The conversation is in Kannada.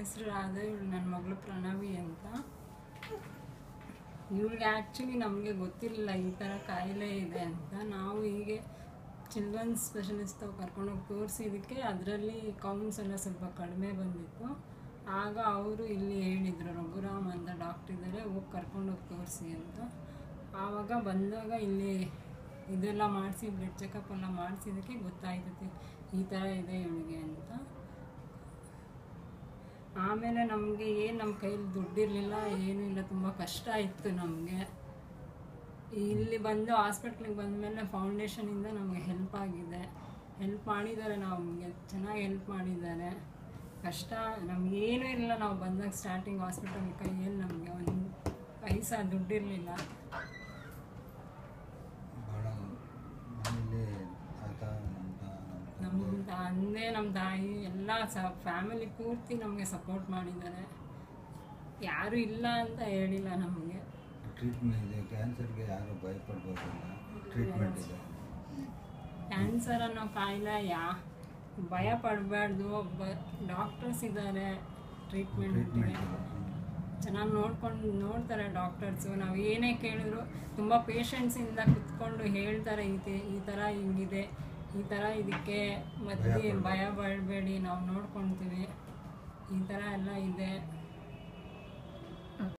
ಹೆಸರು ರಾಧ ಇವಳು ನನ್ನ ಮಗಳು ಪ್ರಣವಿ ಅಂತ ಇವಳಿಗೆ ಆ್ಯಕ್ಚುಲಿ ನಮಗೆ ಗೊತ್ತಿರಲಿಲ್ಲ ಈ ಥರ ಕಾಯಿಲೆ ಇದೆ ಅಂತ ನಾವು ಹೀಗೆ ಚಿಲ್ಡ್ರನ್ಸ್ ಸ್ಪೆಷಲಿಸ್ಟ್ ಕರ್ಕೊಂಡೋಗಿ ತೋರಿಸಿದ್ದಕ್ಕೆ ಅದರಲ್ಲಿ ಕೌಂಟ್ಸ್ ಎಲ್ಲ ಸ್ವಲ್ಪ ಕಡಿಮೆ ಬಂದಿತ್ತು ಆಗ ಅವರು ಇಲ್ಲಿ ಹೇಳಿದರು ರಘುರಾಮ್ ಅಂತ ಡಾಕ್ಟ್ರ್ ಇದ್ದಾರೆ ಹೋಗಿ ಕರ್ಕೊಂಡೋಗಿ ತೋರಿಸಿ ಅಂತ ಆವಾಗ ಬಂದಾಗ ಇಲ್ಲಿ ಇದೆಲ್ಲ ಮಾಡಿಸಿ ಬ್ಲಡ್ ಚೆಕಪ್ ಎಲ್ಲ ಮಾಡಿಸಿದ್ದಕ್ಕೆ ಗೊತ್ತಾಯ್ತದೆ ಈ ಥರ ಇದೆ ಇವಳಿಗೆ ಅಂತ ಆಮೇಲೆ ನಮಗೆ ಏನು ನಮ್ಮ ಕೈಲಿ ದುಡ್ಡಿರಲಿಲ್ಲ ಏನೂ ಇಲ್ಲ ತುಂಬ ಕಷ್ಟ ಇತ್ತು ನಮಗೆ ಇಲ್ಲಿ ಬಂದು ಹಾಸ್ಪಿಟ್ಲಿಗೆ ಬಂದಮೇಲೆ ಫೌಂಡೇಶನಿಂದ ನಮಗೆ ಹೆಲ್ಪ್ ಆಗಿದೆ ಹೆಲ್ಪ್ ಮಾಡಿದ್ದಾರೆ ನಮಗೆ ಚೆನ್ನಾಗಿ ಹೆಲ್ಪ್ ಮಾಡಿದ್ದಾರೆ ಕಷ್ಟ ನಮಗೇನೂ ಇಲ್ಲ ನಾವು ಬಂದಾಗ ಸ್ಟಾರ್ಟಿಂಗ್ ಹಾಸ್ಪಿಟಲ್ ಕೈಯಲ್ಲಿ ನಮಗೆ ಒಂದು ಪೈಸಾ ದುಡ್ಡಿರಲಿಲ್ಲ ಭಾಳ ಮನೇಲಿ ತಾತ ನಮ್ಮ ನಮ್ಮ ತಂದೆ ನಮ್ಮ ತಾಯಿ ಎಲ್ಲ ಸ ಫ್ಯಾಮಿಲಿ ಪೂರ್ತಿ ನಮಗೆ ಸಪೋರ್ಟ್ ಮಾಡಿದ್ದಾರೆ ಯಾರೂ ಇಲ್ಲ ಅಂತ ಹೇಳಿಲ್ಲ ನಮಗೆ ಟ್ರೀಟ್ಮೆಂಟ್ ಇದೆ ಕ್ಯಾನ್ಸರ್ಗೆ ಯಾರು ಭಯಪಡ್ಬೋದಿಲ್ಲ ಟ್ರೀಟ್ಮೆಂಟ್ ಇದೆ ಕ್ಯಾನ್ಸರ್ ಅನ್ನೋ ಕಾಯಿಲೆ ಯಾ ಭಯ ಪಡಬಾರ್ದು ಬ ಡಾಕ್ಟರ್ಸ್ ಇದ್ದಾರೆ ಟ್ರೀಟ್ಮೆಂಟ್ಗೆ ಟ್ರೀಟ್ಮೆಂಟ್ ಇದೆ ಚೆನ್ನಾಗಿ ನೋಡ್ಕೊಂಡು ನೋಡ್ತಾರೆ ಡಾಕ್ಟರ್ಸು ನಾವು ಏನೇ ಕೇಳಿದ್ರು ತುಂಬ ಪೇಷಂಟ್ಸಿಂದ ಕುತ್ಕೊಂಡು ಹೇಳ್ತಾರೆ ಈ ತಿ- ಈ ಥರ ಹಿಂಗಿದೆ ಈ ಥರ ಇದಕ್ಕೆ ಮತ್ತೆ ಭಯ ಪಡಬೇಡಿ ನಾವು ನೋಡ್ಕೊಳ್ತೀವಿ ಈ ಥರ ಎಲ್ಲ ಇದೆ